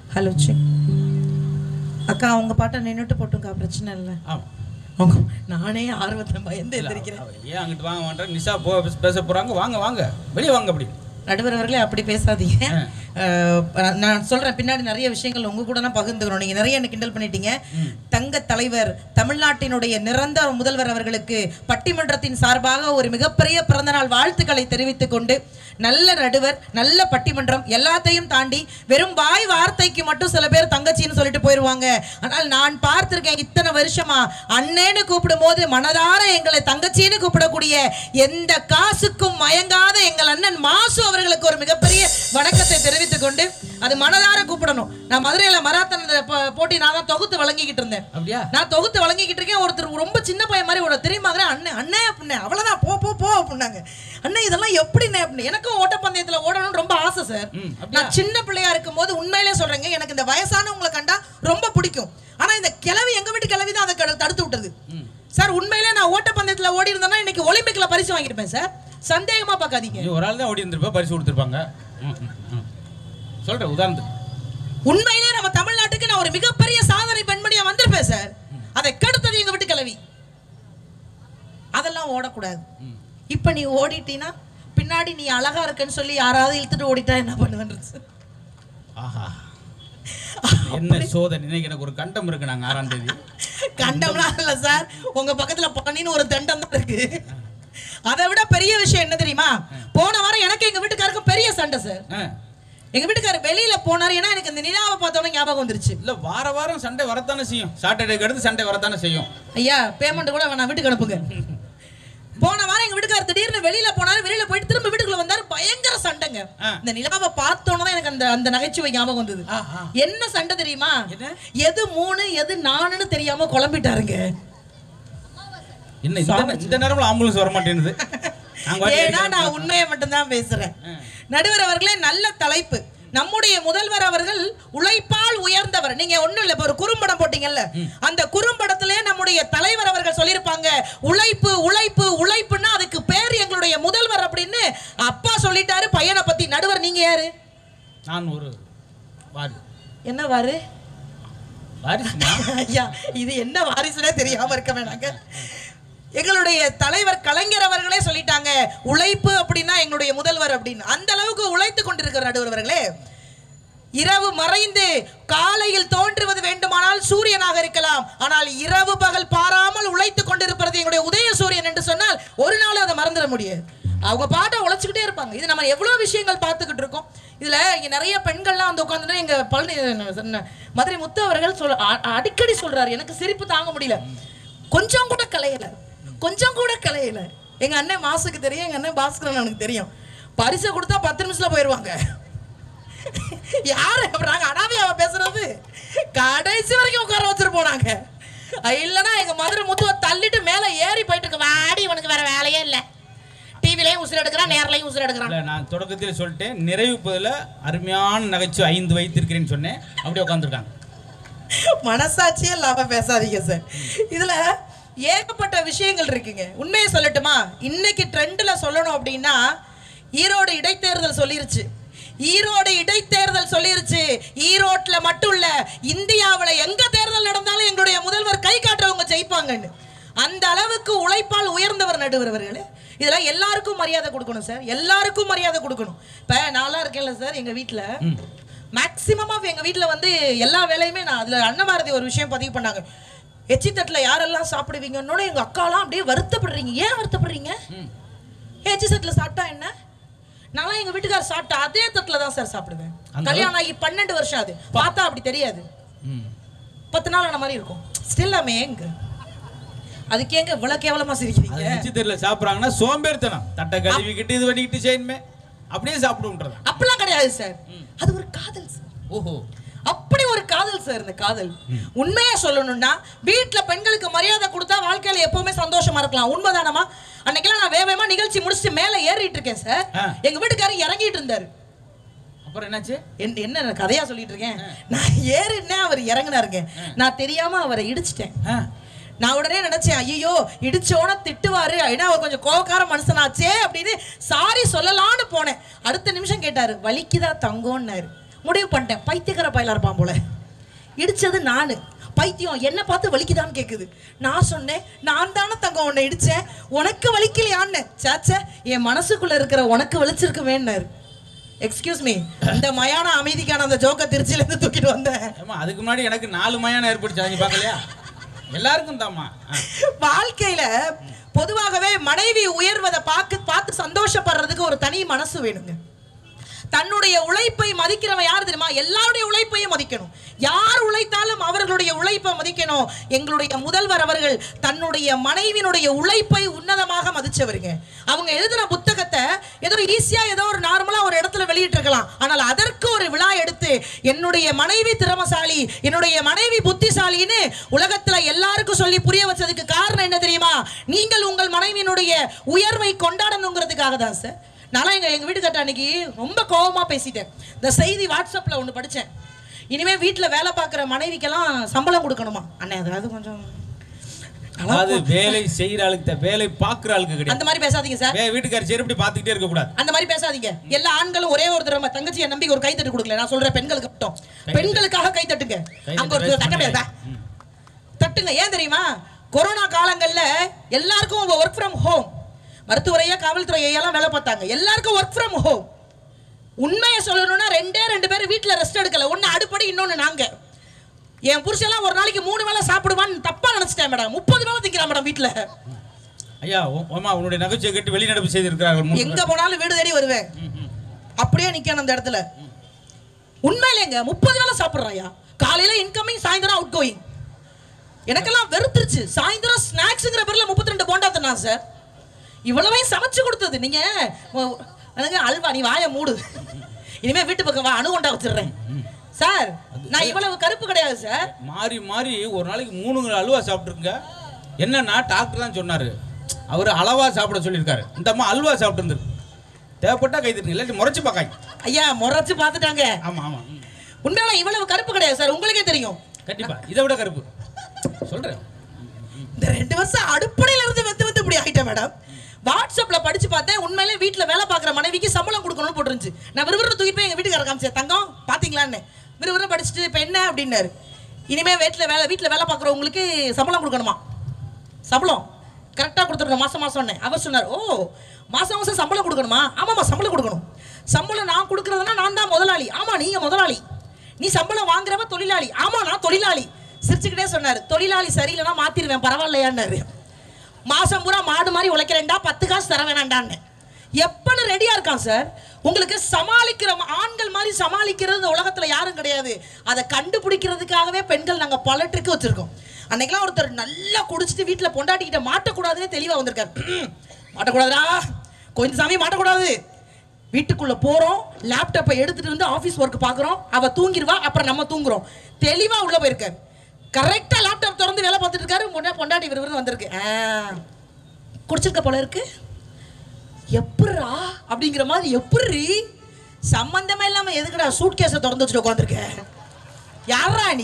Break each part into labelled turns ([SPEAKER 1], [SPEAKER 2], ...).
[SPEAKER 1] Hello C அக்கா அவங்க பாட்டை நின்றுட்டு போட்டுங்கக்கா பிரச்சனை இல்லை
[SPEAKER 2] ஆமா
[SPEAKER 1] அவங்க நானே ஆர்வத்தில் பயந்து எந்திரிக்கிறேன்
[SPEAKER 2] அவ ஏன் அங்கிட்டு வாங்க மாட்டேன் நிஷா போ பேச போறாங்க வாங்க வாங்க வெளியே வாங்க அப்படி
[SPEAKER 1] நடுவர் அவர்களே அப்படி பேசாதீங்க அஹ், நான் சொல்றேன் பின்னாடி நிறைய விஷயங்கள் உங்க கூட நான் பகிர்ந்துக்கிறோம் நீங்க நிறைய என்ன கிண்டல் பண்ணிட்டீங்க தங்க தலைவர் தமிழ்நாட்டினுடைய நிரந்தர முதல்வர் அவர்களுக்கு பட்டிமன்றத்தின் சார்பாக ஒரு மிகப்பெரிய பிறந்தநாள் வாழ்த்துக்களை தெரிவித்துக் கொண்டு நல்ல நடுவர் நல்ல பட்டிமன்றம் எல்லாத்தையும் தாண்டி வெறும் வாய் வார்த்தைக்கு மட்டும் சில பேர் தங்கச்சின்னு சொல்லிட்டு போயிருவாங்க ஆனால் நான் பார்த்திருக்கேன் இத்தனை வருஷமா அண்ணேன்னு கூப்பிடும் போது மனதார எங்களை தங்கச்சின்னு கூப்பிடக்கூடிய எந்த காசுக்கும் மயங்காத எங்கள் அண்ணன் மாசு அவர்களுக்கு ஒரு மிகப்பெரிய வணக்கத்தை தெரிவித்துக் கொண்டு அது மனதார கூப்பிடணும் நான் மதுரையில மராத்தன் போ- போட்டி நான் தான் தொகுத்து வழங்கிக்கிட்டு இருந்தேன்
[SPEAKER 2] அப்படியா
[SPEAKER 1] நான் தொகுத்து வழங்கிக்கிட்டு இருக்கேன் ஒருத்தர் ரொம்ப சின்ன பையன் மாதிரி ஒரு தெரியுமாங்கிற அண்ணன் அண்ணே அப்படின்னேன் அவ்வளவுதான் போ போ போ அப்படின்னாங்க அண்ணன் இதெல்லாம் எப்படிண்ணே அப்படின்னு எனக்கும் ஓட்டப்பந்தயத்துல ஓடணும்னு ரொம்ப ஆசை சார்
[SPEAKER 2] ம், அப்படியா?
[SPEAKER 1] நான் சின்ன பிள்ளையா இருக்கும்போது உண்மையிலே சொல்றேங்க எனக்கு இந்த வயசானவங்களை கண்டா ரொம்ப பிடிக்கும் ஆனா இந்த கிழவி எங்க வீட்டு கிழவி தான் அதை கடு- தடுத்து விட்டது சார் உண்மையிலே நான் ஓட்டப்பந்தயத்துல ஓடி இருந்தேன்னா இன்னைக்கு ஒலிம்பிக்ல பரிசு வாங்கியிருப்பேன் சார் சந்தேகமா பார்க்காதீங்க
[SPEAKER 2] நீ ஒரு ஆள் தான் ஓடி இருந்திருப்பா பரிசு கொடுத்துருப்பாங்க ம், ம், ம். சொல்றேன் உதாரணத்துக்கு
[SPEAKER 1] உண்மையிலே நம்ம தமிழ்நாட்டுக்கு நான் ஒரு மிகப்பெரிய சாதனை பெண்மணியா வந்திருப்பேன் சார் அதை கெடுத்தது எங்க வீட்டு கிழவி அதெல்லாம் ஓடக்கூடாது இப்ப நீ ஓடிட்டீனா பின்னாடி நீ அழகா இருக்கன்னு சொல்லி யாராவது இழுத்துட்டு ஓடிட்டா என்ன பண்ணுவேன்றது
[SPEAKER 2] ஆஹா என்ன சோதனை இன்னைக்கு எனக்கு ஒரு கண்டம் இருக்கு நாங்க ஆறாம் தேதி
[SPEAKER 1] கண்டம்லாம் இல்ல சார் உங்க பக்கத்துல பனின்னு ஒரு தண்டம் தான் இருக்கு அதை விட பெரிய விஷயம் என்ன தெரியுமா போன வாரம் எனக்கு எங்க வீட்டுக்காருக்கும் பெரிய சண்டை சார்
[SPEAKER 2] ஆ.
[SPEAKER 1] எங்க வீட்டுக்காரர் வெளியில போனாரு ஏன்னா எனக்கு இந்த நிலாவை பார்த்தோன்னே ஞாபகம் வந்துருச்சு
[SPEAKER 2] இல்ல வார வாரம் சண்டை வரத்தானே செய்யும் சாட்டர்டேக்கு அடுத்து சண்டை வரத்தானே செய்யும்
[SPEAKER 1] ஐயா பேமெண்ட் கூட வேணாம் வீட்டுக்கு அனுப்புங்க போன வாரம் எங்க வீட்டுக்காரர் திடீர்னு வெளியில போனாரு வெளியில போயிட்டு திரும்ப வீட்டுக்குள்ள வந்தாரு பயங்கர சண்டைங்க
[SPEAKER 2] ஆ.
[SPEAKER 1] இந்த நிலாவை பார்த்தோன்னே தான் எனக்கு அந்த அந்த நகைச்சுவை ஞாபகம் வந்தது
[SPEAKER 2] ஆஹா.
[SPEAKER 1] என்ன சண்டை தெரியுமா
[SPEAKER 2] என்ன?
[SPEAKER 1] எது மூணு எது நானுன்னு தெரியாம குழம்பிட்டாருங்க
[SPEAKER 2] என்ன இந்த நே- இந்த நேரம்ல ஆம்புலன்ஸ் வர மாட்டேங்குது நாங்க வாட்டி
[SPEAKER 1] ஏன்னா
[SPEAKER 2] அடிக்கிறோம்.
[SPEAKER 1] நான் உண்மையை மட்டும்தான் பேசுறேன்
[SPEAKER 2] ஆ.
[SPEAKER 1] நடுவர் அவர்களே நல்ல தலைப்பு நம்முடைய முதல்வர் அவர்கள் உழைப்பால் உயர்ந்தவர் நீங்க ஒண்ணும் இல்ல இப்ப ஒரு குறும்படம் போட்டீங்கல்ல அந்த குறும்படத்திலே நம்முடைய தலைவர் அவர்கள் சொல்லியிருப்பாங்க உழைப்பு உழைப்பு உழைப்புன்னா அதுக்கு பேர் எங்களுடைய முதல்வர் அப்படின்னு அப்பா சொல்லிட்டாரு பையனை பத்தி நடுவர் நீங்க யாரு
[SPEAKER 2] நான் ஒரு வாரி
[SPEAKER 1] என்ன வாரு
[SPEAKER 2] வாரிசுமா
[SPEAKER 1] ஐயா இது என்ன வாரிசுனே தெரியாம இருக்க வேணாங்க எங்களுடைய தலைவர் கலைஞர் அவர்களே சொல்லிட்டாங்க உழைப்பு அப்படின்னா எங்களுடைய முதல்வர் அப்படின்னு அந்த அளவுக்கு உழைத்து கொண்டிருக்கிற நடுவர் அவர்களே இரவு மறைந்து காலையில் தோன்றுவது வேண்டுமானால் சூரியனாக இருக்கலாம் ஆனால் இரவு பகல் பாராமல் உழைத்து கொண்டிருப்பது எங்களுடைய உதய சூரியன் என்று சொன்னால் ஒரு நாள் அதை மறந்துட முடியாது அவங்க பாட்டை உழைச்சிக்கிட்டே இருப்பாங்க இது நம்ம எவ்வளவு விஷயங்கள் பார்த்துக்கிட்டு இருக்கோம் இதுல இங்க நிறைய பெண்கள்லாம் வந்து உட்காந்துட்டு எங்க பழனி என்ன, மதுரை முத்து அவர்கள் சொல் அ- அடிக்கடி சொல்றாரு எனக்கு சிரிப்பு தாங்க முடியல கொஞ்சம் கூட கலையல கொஞ்சம் கூட கலையல எங்க அண்ணன் மாசுக்கு தெரியும் எங்க அண்ணன் பாஸ்கரன் எனக்கு தெரியும் பரிசை கொடுத்தா பத்து நிமிஷத்துல போயிடுவாங்க யாரு நாங்க அனாதையாவ பேசுறது கடைசி வரைக்கும் உட்கார வச்சிட்டு போனாங்க இல்லைன்னா எங்க மதுரை முத்துவ தள்ளிட்டு மேல ஏறி போயிட்டு இருக்கு வாடி இவனுக்கு வேற வேலையே இல்ல டிவிலையும் உசுர் எடுக்கிறான் நேர்லையும் உசுர் எடுக்கிறான்
[SPEAKER 2] இல்ல நான் தொடக்கத்தில் சொல்லிட்டேன் நிறைவு பதில அருமையான நகைச்சுவை ஐந்து வைத்திருக்கிறேன்னு சொன்னேன் அப்படியே உட்காந்துருக்காங்க
[SPEAKER 1] மனசாட்சியே இல்லாம பேசாதீங்க சார் இதுல ஏகப்பட்ட விஷயங்கள் இருக்குங்க உண்மையை சொல்லட்டுமா இன்னைக்கு ட்ரெண்ட்ல சொல்லணும் அப்படின்னா ஈரோடு இடைத்தேர்தல் சொல்லிருச்சு ஈரோடு இடைத்தேர்தல் சொல்லிருச்சு ஈரோட்ல மட்டும் இல்ல இந்தியாவுல எங்க தேர்தல் நடந்தாலும் எங்களுடைய முதல்வர் கை காட்டுறவங்க ஜெயிப்பாங்கன்னு அந்த அளவுக்கு உழைப்பால் உயர்ந்தவர் நடுவர் அவர்களே இதெல்லாம் எல்லாருக்கும் மரியாதை கொடுக்கணும் சார் எல்லாருக்கும் மரியாதை கொடுக்கணும் இப்ப நான்லாம் இருக்கேன்ல சார் எங்க வீட்ல மேக்ஸிமம் ஆஃப் எங்க வீட்ல வந்து எல்லா வேலையுமே நான் அதுல அன்னபாரதி ஒரு விஷயம் பதிவு பண்ணாங்க எச்சி தட்டுல யாரெல்லாம் சாப்பிடுவீங்கன்னோட எங்க அக்காலாம் அப்படியே வருத்தப்படுறீங்க ஏன் வருத்தப்படுறீங்க எச்சி தட்டுல சாப்பிட்டா என்ன நான்லாம் எங்க வீட்டுக்காரர் சாப்பிட்டா அதே தட்டுல தான் சார் சாப்பிடுவேன்
[SPEAKER 2] அந்த
[SPEAKER 1] கல்யாணம் ஆகி பன்னெண்டு வருஷம் அது பார்த்தா அப்படி தெரியாது
[SPEAKER 2] ம்.
[SPEAKER 1] பத்து நாள் ஆன மாதிரி இருக்கும் ஸ்டில் அமே எங்க அதுக்கு ஏங்க இவ்வளவு கேவலமா
[SPEAKER 2] அது
[SPEAKER 1] சிரிக்கிறீங்க
[SPEAKER 2] நிச்சயத்துல சாப்பிடுறாங்கன்னா சோம்பேறித்தனம் தட்டை கழுவிக்கிட்டு இது பண்ணிக்கிட்டு செய்யணுமே அப்படியே சாப்பிடுன்றது
[SPEAKER 1] அப்படிலாம் கிடையாது சார் அது ஒரு காதல் சார்
[SPEAKER 2] ஓஹோ
[SPEAKER 1] அப்படி ஒரு காதல் சார் இந்த காதல் உண்மையா சொல்லணும்னா வீட்ல பெண்களுக்கு மரியாதை கொடுத்தா வாழ்க்கையில எப்பவுமே சந்தோஷமா இருக்கலாம் உண்மைதானமா அன்னைக்கெல்லாம் நான் வேகமா நிகழ்ச்சி முடிச்சுட்டு மேல ஏறிட்டு இருக்கேன் சார்
[SPEAKER 2] ஆ.
[SPEAKER 1] எங்க வீட்டுக்காரர் இறங்கிட்டு இருந்தாரு
[SPEAKER 2] அப்புறம் என்னாச்சு
[SPEAKER 1] என்ன என்ன நான் கதையா சொல்லிட்டு இருக்கேன் நான் ஏறினேன் அவர் இறங்குனாருங்க நான் தெரியாம அவரை இடிச்சிட்டேன்
[SPEAKER 2] ஆ.
[SPEAKER 1] நான் உடனே நினைச்சேன் ஐயோ இடிச்சோன திட்டுவாரு ஏன்னா அவர் கொஞ்சம் கோவக்கார மனுஷனாச்சே அப்படின்னு சாரி சொல்லலாம்னு போனேன் அடுத்த நிமிஷம் கேட்டாரு வலிக்குதா தங்கம்னாரு முடிவு பண்ணிட்டேன் பைத்தியக்கார பயிலா இருப்பான் போல இடிச்சது நானு பைத்தியம் என்ன பார்த்து வலிக்குதான்னு கேக்குது நான் சொன்னேன் நான் தானே தங்கம் உன்னை இடிச்சேன் உனக்கு வலிக்கலையான்னு சாச்சே என் மனசுக்குள்ள இருக்கிற உனக்கு வலிச்சிருக்குமேன்னாரு எக்ஸ்கியூஸ் மீ இந்த மயான அமைதிக்கான அந்த ஜோக்க திருச்சியில இருந்து தூக்கிட்டு வந்தேன்
[SPEAKER 2] ஏமா அதுக்கு முன்னாடி எனக்கு நாலு மயானம் ஏற்பட்டுச்சு நீ பார்க்கலையா எல்லாருக்கும் தாம்மா ஆ.
[SPEAKER 1] வாழ்க்கையில பொதுவாகவே மனைவி உயர்வதை பார்க்க பார்த்து சந்தோஷப்படுறதுக்கு ஒரு தனி மனசு வேணுங்க தன்னுடைய உழைப்பை மதிக்கிறவன் யார் தெரியுமா எல்லாருடைய உழைப்பையும் மதிக்கணும் யார் உழைத்தாலும் அவர்களுடைய உழைப்பை மதிக்கணும் எங்களுடைய முதல்வர் அவர்கள் தன்னுடைய மனைவியினுடைய உழைப்பை உன்னதமாக மதிச்சவருங்க அவங்க எழுதின புத்தகத்தை ஏதோ ஈஸியா ஏதோ ஒரு நார்மலா ஒரு இடத்துல வெளியிட்டிருக்கலாம் ஆனால் அதற்கு ஒரு விழா எடுத்து என்னுடைய மனைவி திறமசாலி என்னுடைய மனைவி புத்திசாலின்னு உலகத்துல எல்லாருக்கும் சொல்லி புரிய வச்சதுக்கு காரணம் என்ன தெரியுமா நீங்கள் உங்கள் மனைவியினுடைய உயர்வை கொண்டாடணுங்கிறதுக்காக தான் சார் நான் எங்க எங்க வீட்டுக்கிட்ட அன்னைக்கு ரொம்ப கோவமா பேசிட்டேன் இந்த செய்தி வாட்ஸ்அப்ல ஒண்ணு படிச்சேன் இனிமே வீட்ல வேலை பார்க்குற மனைவிக்கெல்லாம் சம்பளம் கொடுக்கணுமா அண்ணே அதாவது கொஞ்சம்
[SPEAKER 2] அதாவது வேலை செய்யற ஆளுக்கு தான், வேலை பார்க்குற ஆளுக்கு கிடையாது
[SPEAKER 1] அந்த மாதிரி பேசாதீங்க சார்
[SPEAKER 2] வே வீட்டுக்காரி செருப்படி பார்த்துக்கிட்டே இருக்க கூடாது
[SPEAKER 1] அந்த மாதிரி பேசாதீங்க எல்லா ஆண்களும் ஒரே ஒரு தடவை தங்கச்சியை நம்பி ஒரு கைத்தட்டு கொடுக்கல நான் சொல்றேன் பெண்களுக்கு மட்டும் பெண்களுக்காக கை தட்டுங்க
[SPEAKER 2] கை
[SPEAKER 1] அங்க ஒரு
[SPEAKER 2] தட்டு
[SPEAKER 1] தட்ட முடியாதா தட்டுங்க ஏன் தெரியுமா கொரோனா காலங்கள்ல எல்லாருக்கும் ஒர்க் ஃப்ரம் ஹோம் மருத்துவரையா காவல்துறை எல்லாம் வேலை பார்த்தாங்க எல்லாருக்கும் ஒர்க் ஃப்ரம் ஹோம் உண்மையை சொல்லணும்னா ரெண்டே ரெண்டு பேர் வீட்ல ரெஸ்ட் எடுக்கல ஒன்னு அடுப்படி இன்னொன்னு நாங்க என் புருஷன்லாம் ஒரு நாளைக்கு மூணு வேளை சாப்பிடுவான்னு தப்பா நினைச்சிட்டேன் மேடம் முப்பது வேளை திங்கிறான் மேடம் வீட்ல
[SPEAKER 2] ஐயா உ- அம்மா உன்னுடைய நகைச்சுவை கேட்டு வெளிநடப்பு செய்திருக்கிறார்கள் மூன்று
[SPEAKER 1] எங்க போனாலும் வீடு தேடி வருவேன் அப்படியே நிக்கணும் அந்த இடத்துல உண்மையிலேங்க முப்பது வேளை சாப்பிடுறாயா காலையில இன்கமிங் சாயந்தரம் அவுட் கோயிங் எனக்கெல்லாம் வெறுத்துருச்சு சாயந்தரம் ஸ்நாக்ஸுங்கிற பேர்ல முப்பத்தி ரெண்டு போண்டா தந்தா சார் இவ்வளவையும் சமைச்சு கொடுத்தது நீங்க உ- எனக்கு அல்வா நீ வாயை மூடு இனிமே வீட்டு பக்கம் வா அணுகொண்டா வச்சிடுறேன் சார் நான் இவ்வளவு கருப்பு கிடையாது சார்
[SPEAKER 2] மாறி மாறி ஒரு நாளைக்கு மூணு அல்வா சாப்பிட்டுருங்க என்னன்னா டாக்டர் தான் சொன்னாரு அவர் அளவா சாப்பிட சொல்லியிருக்காரு இந்த அம்மா அல்வா சாப்பிட்டு இருந்திருக்கு தேவைப்பட்டா கை தட்டுங்க இல்லாட்டி முறைச்சு பார்க்காங்க
[SPEAKER 1] ஐயா முறைச்சு பார்த்துட்டாங்க
[SPEAKER 2] ஆமா ஆமா ம்.
[SPEAKER 1] உண்மையில இவ்வளவு கருப்பு கிடையாது சார் உங்களுக்கே தெரியும்
[SPEAKER 2] கண்டிப்பா இதை விட கருப்பு சொல்றேன்
[SPEAKER 1] இந்த ரெண்டு வருஷம் அடுப்படையில இருந்து வந்து வந்து இப்படி ஆயிட்டேன் மேடம் வாட்ஸ்அப்ல படிச்சு பார்த்தேன் உண்மையிலே வீட்ல வேலை பார்க்குற மனைவிக்கு சம்பளம் கொடுக்கணும்னு போட்டுருந்துச்சு நான் விறுவிறு தூக்கி போய் எங்க வீட்டுக்கார காமிச்சேன் தங்கம் பாத்தீங்களான்னு விறுவிறு படிச்சுட்டு இப்போ என்ன அப்படின்னாரு இனிமே வீட்ல வேலை வீட்ல வேலை பார்க்குறவங்களுக்கு சம்பளம் கொடுக்கணுமா சம்பளம் கரெக்டாக கொடுத்துருக்கணும் மாசம் மாசம்னு அவர் சொன்னார் ஓ மாசம் மாசம் சம்பளம் கொடுக்கணுமா ஆமாம்மா சம்பளம் கொடுக்கணும் சம்பளம் நான் கொடுக்கறதுனா நான் தான் முதலாளி ஆமா நீங்க முதலாளி நீ சம்பளம் வாங்குறவ தொழிலாளி ஆமா நான் தொழிலாளி சிரிச்சுக்கிட்டே சொன்னார் தொழிலாளி சரியில்லைன்னா மாத்திருவேன் பரவாயில்லையான்னாரு மாசம் பூரா மாடு மாதிரி உழைக்கிறேன்டா பத்து காசு தர வேணாண்டான்னு எப்பன்னு ரெடியா இருக்கான் சார் உங்களுக்கு சமாளிக்கிற ஆண்கள் மாதிரி சமாளிக்கிறது இந்த உலகத்துல யாரும் கிடையாது அதை கண்டுபிடிக்கிறதுக்காகவே பெண்கள் நாங்க பல ட்ரிக் வச்சிருக்கோம் அன்னைக்கெல்லாம் ஒருத்தர் நல்லா குடிச்சிட்டு வீட்டுல பொண்டாட்டிக்கிட்ட மாட்டக்கூடாதுன்னு தெளிவா வந்திருக்காரு மாட்டக்கூடாதுடா கொஞ்சம் சாமி மாட்டக்கூடாது வீட்டுக்குள்ள போறோம் லேப்டாப்பை எடுத்துட்டு வந்து ஆபீஸ் ஒர்க் பாக்குறோம் அவ தூங்கிடுவா அப்புறம் நம்ம தூங்குறோம் தெளிவா உள்ள போயிருக்காரு கரெக்டா லேப்டாப் திறந்து வேலை பார்த்துட்டு இருக்காரு முன்னே பொண்டாட்டி விறுவிறுன்னு வந்திருக்கு ஆ, குடிச்சிருக்க போல இருக்கு எப்பட்றா அப்படிங்கிற மாதிரி எப்படி சம்பந்தமே இல்லாம எதுக்குடா சூட் கேஸை திறந்து வச்சுட்டு உட்காந்துருக்க யாரா நீ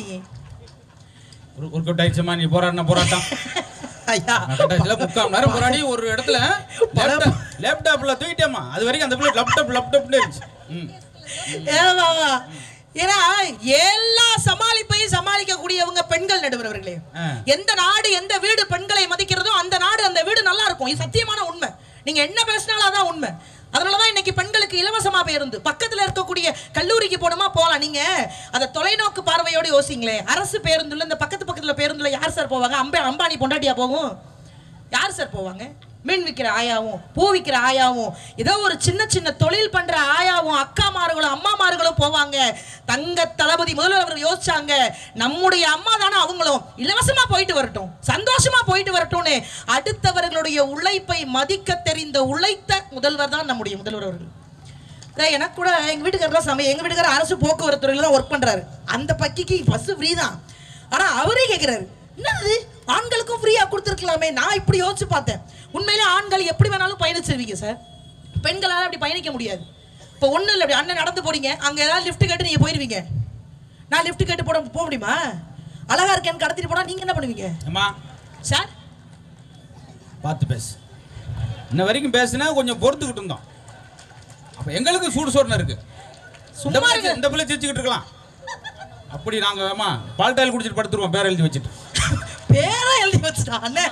[SPEAKER 2] ஒரு ஒரு கட் ஆயிடுச்சுமா நீ போராடின போராட்டம்
[SPEAKER 1] ஐயா
[SPEAKER 2] நான் கட்டாயத்தில் முக்கால் மணி நேரம் போராடி ஒரு இடத்துல லேப்டாப் லேப்டாப்ல தூக்கிட்டேம்மா அது வரைக்கும் அந்த பிள்ளை லேப்டாப் லேப்டாப்னு இருந்துச்சு ம்
[SPEAKER 1] ஏவா. ஏன்னா எல்லா சமாளிப்பையும் சமாளிக்கக்கூடியவங்க பெண்கள் நடுவர்களே
[SPEAKER 2] ஆ.
[SPEAKER 1] எந்த நாடு எந்த வீடு பெண்களை மதிக்கிறதோ அந்த நாடு அந்த வீடு நல்லா இருக்கும் இது சத்தியமான உண்மை நீங்க என்ன பேசினாலும் அதான் உண்மை அதனாலதான் இன்னைக்கு பெண்களுக்கு இலவசமா பேருந்து பக்கத்துல இருக்கக்கூடிய கல்லூரிக்கு போனோமா போலாம் நீங்க அதை தொலைநோக்கு பார்வையோட யோசிங்களேன் அரசு பேருந்துல இந்த பக்கத்து பக்கத்துல பேருந்துல யார் சார் போவாங்க அம்பே அம்பானி பொண்டாட்டியா போகும் யார் சார் போவாங்க மீன் விற்கிற ஆயாவும் பூ விற்கிற ஆயாவும் ஏதோ ஒரு சின்ன சின்ன தொழில் பண்ற ஆயாவும் அக்காமார்களும் அம்மாமார்களும் போவாங்க தங்க தளபதி முதல்வர் அவர் யோசிச்சாங்க நம்முடைய அம்மா தானே அவங்களும் இலவசமா போயிட்டு வரட்டும் சந்தோஷமா போயிட்டு வரட்டும்னு அடுத்தவர்களுடைய உழைப்பை மதிக்க தெரிந்த உழைத்த முதல்வர் தான் நம்முடைய முதல்வர் அவர்கள் அதான் எனக்கு கூட எங்க வீட்டுக்காரர் சமயம் எங்க வீட்டுக்காரர் அரசு போக்குவரத்து துறையில தான் ஒர்க் பண்றாரு அந்த பக்கிக்கு பஸ் ஃப்ரீ தான் ஆனா அவரே கேக்குறாரு என்னது ஆண்களுக்கும் ஃப்ரீயா கொடுத்துருக்கலாமே நான் இப்படி யோசிச்சு பார்த்தேன் உண்மையிலே ஆண்கள் எப்படி வேணாலும் பயணிச்சிருவீங்க சார் பெண்களால அப்படி பயணிக்க முடியாது இப்போ ஒண்ணும் இல்லை அப்படி அண்ணன் நடந்து போறீங்க அங்க ஏதாவது லிஃப்ட் கேட்டு நீங்க போயிருவீங்க நான் லிஃப்ட் கேட்டு போட போக முடியுமா அழகா இருக்கேன்னு கடத்திட்டு போனா நீங்க என்ன பண்ணுவீங்க
[SPEAKER 2] அம்மா
[SPEAKER 1] சார்
[SPEAKER 2] பார்த்து பேசு இன்ன வரைக்கும் பேசுனா கொஞ்சம் பொறுத்துக்கிட்டு இருந்தோம் அப்போ எங்களுக்கு சூடு சோறுன்னு இருக்கு இந்த
[SPEAKER 1] சும்மா
[SPEAKER 2] பிள்ளை
[SPEAKER 1] இருங்க
[SPEAKER 2] இந்த பிள்ளை சிரிச்சுக்கிட்டு இருக்கலாம் அப்படி நாங்க ஆமா பால்டாயில் குடிச்சிட்டு படுத்துருவோம் பேர் எழுதி வச்சுட்டு
[SPEAKER 1] பேரா எழுதி வச்சுட்டா அண்ணே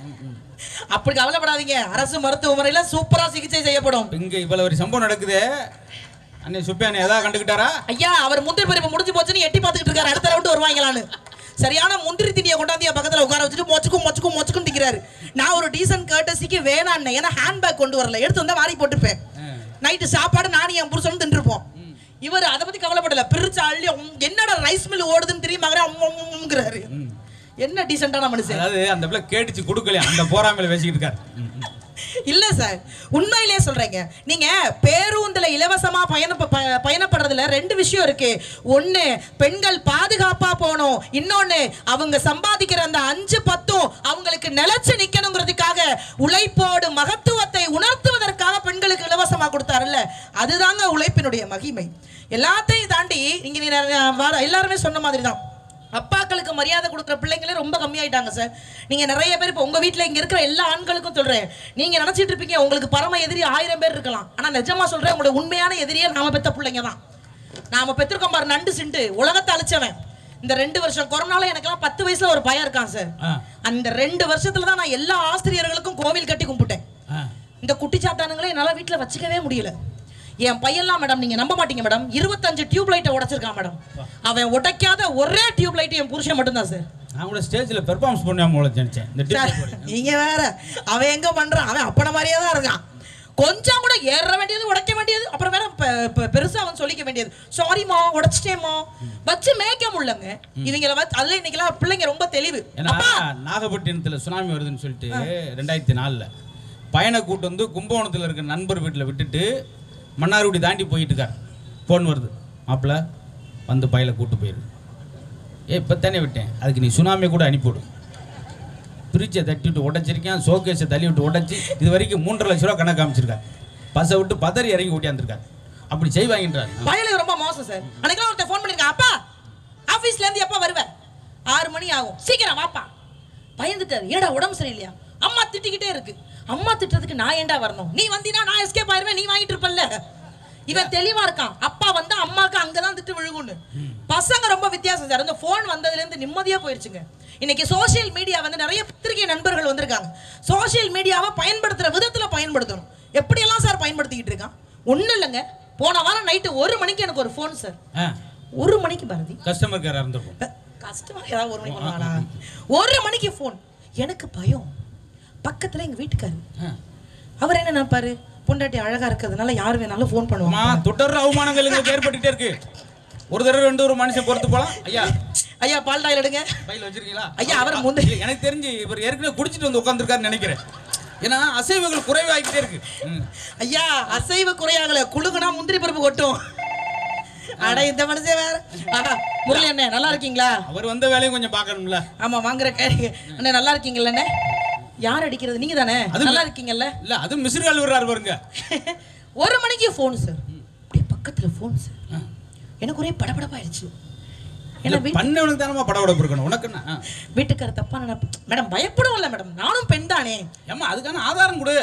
[SPEAKER 1] அப்படி கவலைப்படாதீங்க அரசு மருத்துவமனையில சூப்பரா சிகிச்சை செய்யப்படும்
[SPEAKER 2] இங்க இவ்வளவு ஒரு சம்பவம் நடக்குது அண்ணே சுப்பியானே ஏதாவது கண்டுக்கிட்டாரா
[SPEAKER 1] ஐயா அவர் முந்திரி பருப்பு முடிஞ்சு போச்சுன்னு எட்டி பார்த்துக்கிட்டு இருக்காரு அடுத்த ரவுண்டு வருவாங்களான்னு சரியான முந்திரி திண்டியை கொண்டாந்து என் பக்கத்துல உட்கார வச்சுட்டு மொச்சுக்கும் மொச்சுக்கும் மொச்சுக்கும் திக்கிறாரு நான் ஒரு டீசன்ட் கர்டசிக்கு வேணான்னு ஏன்னா ஹேண்ட்பேக் கொண்டு வரல எடுத்து வந்தா மாறி போட்டுப்பேன் நைட்டு சாப்பாடு நானும் என் புருஷனும் தின்றுப்போம் இவர் அதை பத்தி கவலைப்படல பிரிச்சு அள்ளி உம், என்னடா ரைஸ் மில் ஓடுதுன்னு தெரியுமாங்கிறாரு என்ன டீசென்டான மனுஷன்
[SPEAKER 2] அதாவது அந்த பிள்ளை கேட்டுச்சு கொடுக்கலையா அந்த போறாமையில பேசிக்கிட்டு இருக்காரு ம், ம்.
[SPEAKER 1] இல்ல சார் உண்மையிலே சொல்றேங்க நீங்க பேருந்துல இலவசமா பயண ப- பயணப்படுறதுல ரெண்டு விஷயம் இருக்கு ஒண்ணு பெண்கள் பாதுகாப்பா போகணும் இன்னொன்னு அவங்க சம்பாதிக்கிற அந்த அஞ்சு பத்தும் அவங்களுக்கு நிலைச்சு நிக்கணுங்கிறதுக்காக உழைப்போடு மகத்துவத்தை உணர்த்துவதற்காக பெண்களுக்கு இலவசமா கொடுத்தாருல்ல அதுதாங்க உழைப்பினுடைய மகிமை எல்லாத்தையும் தாண்டி இங்க நீ நிறைய- வர- எல்லாருமே சொன்ன மாதிரி தான் அப்பாக்களுக்கு மரியாதை கொடுக்குற பிள்ளைங்களே ரொம்ப கம்மியாயிட்டாங்க சார் நீங்க நிறைய பேர் இப்போ உங்க வீட்ல இங்க இருக்கிற எல்லா ஆண்களுக்கும் சொல்றேன் நீங்க நினைச்சிட்டு இருப்பீங்க உங்களுக்கு பரம எதிரி ஆயிரம் பேர் இருக்கலாம் ஆனா நிஜமா சொல்றேன் உங்களோட உண்மையான எதிரியே நாம பெத்த பிள்ளைங்க தான் நாம பெற்றிருக்கோம் பாரு நண்டு சிண்டு உலகத்தை அழிச்சவன் இந்த ரெண்டு வருஷம் கொரோனால எனக்கெல்லாம் பத்து வயசுல ஒரு பயம் இருக்கான் சார்
[SPEAKER 2] ஆ,
[SPEAKER 1] அந்த ரெண்டு வருஷத்துல தான் நான் எல்லா ஆசிரியர்களுக்கும் கோவில் கட்டி கும்பிட்டேன்
[SPEAKER 2] ஆ.
[SPEAKER 1] இந்த குட்டிச்சாத்தானுங்களே என்னால வீட்ல வச்சுக்கவே முடியல என் பையன்லாம் மேடம் நீங்க நம்ப மாட்டீங்க மேடம் இருபத்தஞ்சு டியூப் லைட்டை உடைச்சிருக்கான் மேடம் அவன் உடைக்காத ஒரே டியூப் லைட் என் புருஷன் மட்டும்தான் சார்
[SPEAKER 2] நான் கூட ஸ்டேஜ்ல பெர்ஃபார்மன்ஸ் பண்ணாம போல நினைச்சேன் இந்த
[SPEAKER 1] சார்,
[SPEAKER 2] டிப் போடு.
[SPEAKER 1] நீங்க வேற அவன் எங்க பண்றான் அவன் அப்பன மாதிரியே தான் இருக்கான் கொஞ்சம் கூட ஏற வேண்டியது உடைக்க வேண்டியது அப்புறம் வேற பெ- பெ- பெருசா அவன் சொல்லிக்க வேண்டியது சாரிமா உடைச்சிட்டேமா வச்சு மேய்க்க முடியலங்க இவங்கள வச்சு அதுல இன்னைக்கெல்லாம் பிள்ளைங்க ரொம்ப தெளிவு
[SPEAKER 2] ஏன்னா
[SPEAKER 1] அப்பா
[SPEAKER 2] நாகப்பட்டினத்துல சுனாமி வருதுன்னு சொல்லிட்டு ரெண்டாயிரத்தி நாலுல பயண கூட்டு வந்து கும்பகோணத்துல இருக்க நண்பர் வீட்டுல விட்டுட்டு மன்னார்குடி தாண்டி போயிட்டு இருக்காரு ஃபோன் வருது மாப்பிள்ள வந்து பையில கூட்டு போயிரு ஏ இப்போ தானே விட்டேன் அதுக்கு நீ சுனாமி கூட அனுப்பிவிடு பிரிட்ஜை தட்டி விட்டு உடைச்சிருக்கேன் ஷோகேஸை தள்ளி விட்டு உடைச்சி இது வரைக்கும் மூன்றரை லட்ச ரூபா கணக்கு காமிச்சிருக்காரு பஸ்ஸை விட்டு பதறி இறங்கி ஓட்டியாந்துருக்காரு அப்படி செய்வாங்கன்றாரு
[SPEAKER 1] பயலுக்கு ரொம்ப மோசம் சார் அன்னைக்கெல்லாம் ஒருத்தன் ஃபோன் பண்ணிருக்கான் அப்பா ஆபீஸ்ல இருந்து எப்ப வருவ ஆறு மணி ஆகும் சீக்கிரம் வாப்பா பயந்துட்டாரு ஏடா உடம்பு சரியில்லையா அம்மா திட்டிக்கிட்டே இருக்கு அம்மா திட்டுறதுக்கு நான் ஏன்டா வரணும் நீ வந்தீனா நான் எஸ்கேப் ஆயிருவேன் நீ வாங்கிட்டு இருப்பல்ல இவன் தெளிவா இருக்கான் அப்பா வந்து அம்மாக்கு அங்கதான் திட்டு விழுகும்னு பசங்க ரொம்ப வித்தியாசம் சார் இந்த ஃபோன் வந்ததுல இருந்து நிம்மதியா போயிருச்சுங்க இன்னைக்கு சோஷியல் மீடியா வந்து நிறைய பத்திரிகை நண்பர்கள் வந்திருக்காங்க சோஷியல் மீடியாவை பயன்படுத்துற விதத்துல பயன்படுத்தணும் எப்படியெல்லாம் சார் பயன்படுத்திக்கிட்டு இருக்கான் ஒண்ணும் இல்லைங்க போன வாரம் நைட்டு ஒரு மணிக்கு எனக்கு ஒரு ஃபோன் சார்
[SPEAKER 2] ஆ
[SPEAKER 1] ஒரு மணிக்கு பாரதி
[SPEAKER 2] கஸ்டமர் கேராக இருந்திருக்கும்
[SPEAKER 1] கஸ்டமர் ஏதாவது ஒரு மணிக்கு பண்ணுவானா ஒரு மணிக்கு ஃபோன் எனக்கு பயம் பக்கத்துல எங்க வீட்டுக்காரு
[SPEAKER 2] ஆ.
[SPEAKER 1] அவர் என்ன நினைப்பாரு பொண்டாட்டி அழகா இருக்கிறதுனால யார் வேணாலும் ஃபோன்
[SPEAKER 2] அம்மா
[SPEAKER 1] பண்ணுவாங்க
[SPEAKER 2] தொடர் அவமானங்கள் எங்களுக்கு ஏற்பட்டுட்டே இருக்கு ஒரு தடவை ரெண்டு ஒரு மனுஷன் பொறுத்து போலாம் ஐயா
[SPEAKER 1] ஐயா பால் டாயில் எடுங்க
[SPEAKER 2] பையில வச்சிருக்கீங்களா
[SPEAKER 1] ஐயா, அவர் முந்தி-
[SPEAKER 2] இல்ல, எனக்கு தெரிஞ்சு இவர் ஏற்கனவே குடிச்சிட்டு வந்து உட்காந்துருக்காருன்னு நினைக்கிறேன் ஏன்னா அசைவுகள் குறைவாகிட்டே இருக்கு ம்.
[SPEAKER 1] ஐயா அசைவு குறையாகல குழுகுனா முந்திரி பருப்பு கொட்டும் அட இந்த மனுஷன் வேற ஆஹா, முரளி அண்ணே நல்லா இருக்கீங்களா
[SPEAKER 2] அவர் வந்த வேலையும் கொஞ்சம் பார்க்கணும்ல
[SPEAKER 1] ஆமா வாங்குற கேரி அண்ணே நல்லா இருக்கீங்கல்ல அண்ணே யார் அடிக்கிறது நீங்க தானே
[SPEAKER 2] அது-
[SPEAKER 1] நல்லா இருக்கீங்கல்ல
[SPEAKER 2] இல்ல அது மிஸ்ருகால் விடுறாரு பாருங்க
[SPEAKER 1] ஒரு மணிக்கு ஃபோன் சார் அப்படியே பக்கத்துல ஃபோன் சார் எனக்கு ஒரே படபடப்பாயிருச்சு
[SPEAKER 2] இல்ல
[SPEAKER 1] என்ன வீட்டு
[SPEAKER 2] பண்ணவனுக்கு தானமா படபடப்பு இருக்கணும் உனக்கு என்ன ஆ.
[SPEAKER 1] வீட்டுக்கார தப்பா நினைப்பு மேடம் பயப்படுவோம்ல மேடம் நானும் பெண் தானே
[SPEAKER 2] ஏம்மா அதுக்கான ஆதாரம் கொடு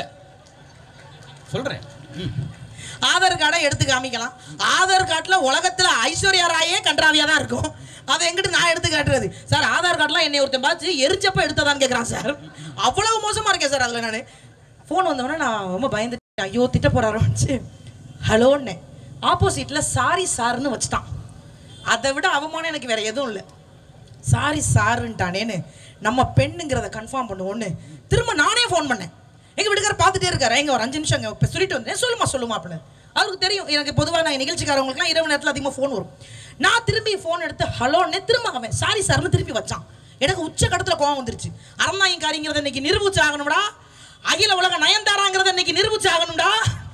[SPEAKER 2] சொல்றேன் ம்.
[SPEAKER 1] ஆதார் கார்டை எடுத்து காமிக்கலாம் ஆதார் கார்டுல உலகத்துல ஐஸ்வர்யா ராயே கன்றாவியா தான் இருக்கும் அதை எங்கிட்டு நான் எடுத்து காட்டுறது சார் ஆதார் கார்டுலாம் என்னை ஒருத்தன் பார்த்து எரிஞ்சப்ப எடுத்ததான்னு கேட்குறான் சார் அவ்வளவு மோசமா இருக்கேன் சார் அதில் நான் ஃபோன் வந்தவொடனே நான் ரொம்ப பயந்துட்டேன் ஐயோ திட்ட போறாரோன்னு ஹலோன்னு ஆப்போசிட்ல சாரி சார்னு வச்சுட்டான் அதை விட அவமானம் எனக்கு வேற எதுவும் இல்லை சாரி சாருன்ட்டானேன்னு நம்ம பெண்ணுங்கிறத கன்ஃபார்ம் பண்ணுவோன்னு திரும்ப நானே ஃபோன் பண்ணேன் எங்க வீட்டுக்கார பார்த்துட்டே இருக்காரு எங்க ஒரு அஞ்சு நிமிஷம் அங்கே இப்போ சொல்லிட்டு வந்தேன் சொல்லுமா சொல்லுமா அப்படின்னு அவருக்கு தெரியும் எனக்கு பொதுவாக நான் நிகழ்ச்சிக்காரவங்களுக்குலாம் இரவு நேரத்தில் அதிகமாக ஃபோன் வரும் நான் திரும்பி ஃபோன் எடுத்து ஹலோன்னு திரும்ப அவன் சாரி சார்னு திருப்பி வச்சான் எனக்கு உச்ச கடத்துல கோவம் வந்துருச்சு அறநாயங்காரிங்கிறத இன்னைக்கு நிரூபிச்சு ஆகணும்டா அகில உலக நயன்தாராங்கிறத இன்னைக்கு நிரூபிச்சு ஆகணும்டா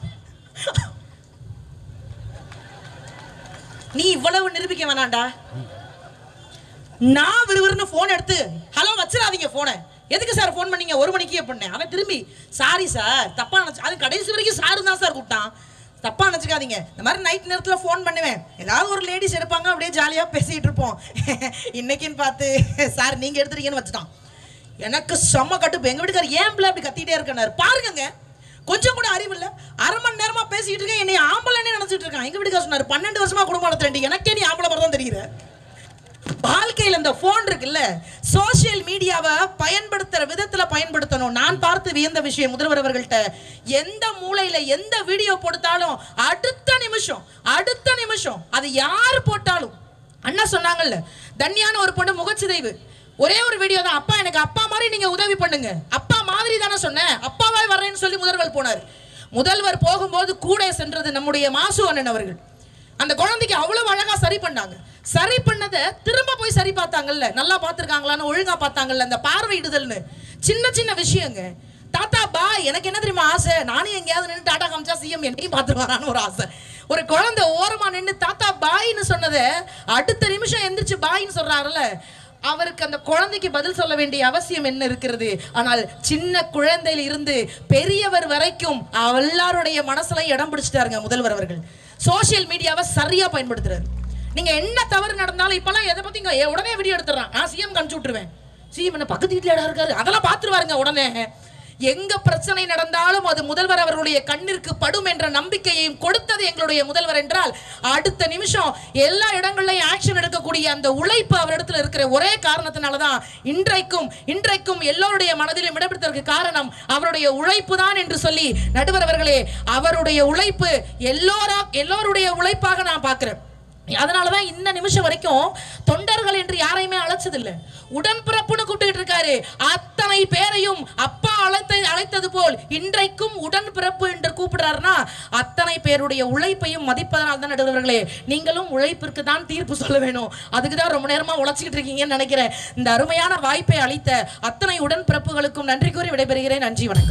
[SPEAKER 1] நீ இவ்வளவு நிரூபிக்க வேணாம்டா நான் விறுவிறுன்னு ஃபோன் எடுத்து ஹலோ வச்சிடாதீங்க ஃபோனை எதுக்கு சார் ஃபோன் பண்ணீங்க ஒரு மணிக்கு பண்ணேன் அவன் திரும்பி சாரி சார் தப்பா நினச்சி அது கடைசி வரைக்கும் சாரு தான் சார் கூப்பிட்டான் தப்பா நினச்சிக்காதீங்க இந்த மாதிரி நைட் நேரத்தில் ஃபோன் பண்ணுவேன் ஏதாவது ஒரு லேடிஸ் எடுப்பாங்க அப்படியே ஜாலியாக பேசிகிட்டு இருப்போம் இன்னைக்குன்னு பார்த்து சார் நீங்கள் எடுத்துட்டீங்கன்னு வச்சுட்டான் எனக்கு செம்ம கட்டுப்பு எங்கள் வீட்டுக்கார் ஏன் பிள்ளை அப்படி கத்திட்டே இருக்கனார் பாருங்கங்க கொஞ்சம் கூட அறிவு இல்ல அரை மணி நேரமா பேசிக்கிட்டு இருக்கேன் என்னை ஆம்பளைன்னு நினைச்சிட்டு இருக்கான் எங்க வீட்டுக்கு சொன்னாரு பன்னெண்டு வருஷமா குடும்பம் நடத்துறேன் எனக்கே நீ ஆம்பளை மாதிரி தான் தெரியுற வாழ்க்கையில் இந்த போன் இருக்குல்ல சோஷியல் மீடியாவை பயன்படுத்துற விதத்துல பயன்படுத்தணும் நான் பார்த்து வியந்த விஷயம் முதல்வர் அவர்கள்ட்ட எந்த மூலையில எந்த வீடியோ போட்டாலும் அடுத்த நிமிஷம் அடுத்த நிமிஷம் அது யார் போட்டாலும் அண்ணா சொன்னாங்கல்ல தன்யான ஒரு பொண்ணு முகச்சிதைவு ஒரே ஒரு வீடியோ தான் அப்பா எனக்கு அப்பா மாதிரி நீங்க உதவி பண்ணுங்க அப்பா மாதிரி தானே சொன்னேன் அப்பாவே வர்றேன்னு சொல்லி முதல்வர் போனார் முதல்வர் போகும்போது கூட சென்றது நம்முடைய மாசு அண்ணன் அவர்கள் அந்த குழந்தைக்கு அவ்வளவு அழகா சரி பண்ணாங்க சரி பண்ணதை திரும்ப போய் சரி பார்த்தாங்கல்ல நல்லா பார்த்துருக்காங்களான்னு ஒழுங்கா பார்த்தாங்கல்ல அந்த பார்வையிடுதல்னு சின்ன சின்ன விஷயங்க தாத்தா பா எனக்கு என்ன தெரியுமா ஆசை நானும் எங்கேயாவது நின்று டாடா காமிச்சா சிஎம் என்னையும் பார்த்துட்டு வரான்னு ஒரு ஆசை ஒரு குழந்தை ஓரமா நின்று தாத்தா பாய்னு சொன்னதை அடுத்த நிமிஷம் எந்திரிச்சு பாய்னு சொல்றாருல்ல அவருக்கு அந்த குழந்தைக்கு பதில் சொல்ல வேண்டிய அவசியம் என்ன இருக்கிறது ஆனால் சின்ன குழந்தையில இருந்து பெரியவர் வரைக்கும் எல்லாருடைய மனசுல இடம் பிடிச்சிட்டாருங்க முதல்வர் அவர்கள் சோஷியல் மீடியாவை சரியா பயன்படுத்துறாரு நீங்க என்ன தவறு நடந்தாலும் இப்பெல்லாம் எதை பத்தி இங்க உடனே வீடியோ எடுத்துறான் நான் சிஎம் அனுப்பிச்சு விட்டுருவேன் சிஎம் என்ன பக்கத்து வீட்டுல இடம் இருக்காரு அதெல்லாம் பாத்துருவாருங்க உடனே எங்க பிரச்சனை நடந்தாலும் அது முதல்வர் அவர்களுடைய கண்ணிற்கு படும் என்ற நம்பிக்கையையும் கொடுத்தது எங்களுடைய முதல்வர் என்றால் அடுத்த நிமிஷம் எல்லா இடங்கள்லயும் ஆக்ஷன் எடுக்கக்கூடிய அந்த உழைப்பு அவரிடத்துல இருக்கிற ஒரே காரணத்தினால தான் இன்றைக்கும் இன்றைக்கும் எல்லோருடைய மனதிலும் இடம்பெடுத்ததற்கு காரணம் அவருடைய உழைப்பு தான் என்று சொல்லி நடுவர் அவர்களே அவருடைய உழைப்பு எல்லோரா எல்லோருடைய உழைப்பாக நான் பார்க்கிறேன் அதனால தான் இந்த நிமிஷம் வரைக்கும் தொண்டர்கள் என்று யாரையுமே அழைச்சதில்லை உடன்பிறப்புன்னு கூப்பிட்டுக்கிட்டு இருக்காரு அத்தனை பேரையும் அப்பா அழைத்த அழைத்தது போல் இன்றைக்கும் உடன்பிறப்பு என்று கூப்பிடுறாருன்னா அத்தனை பேருடைய உழைப்பையும் மதிப்பதனால் தான் நடுவர்களே நீங்களும் உழைப்பிற்கு தான் தீர்ப்பு சொல்ல வேணும் அதுக்கு தான் ரொம்ப நேரமா உழைச்சிக்கிட்டு இருக்கீங்கன்னு நினைக்கிறேன் இந்த அருமையான வாய்ப்பை அளித்த அத்தனை உடன்பிறப்புகளுக்கும் நன்றி கூறி விடைபெறுகிறேன் நன்றி வணக்கம்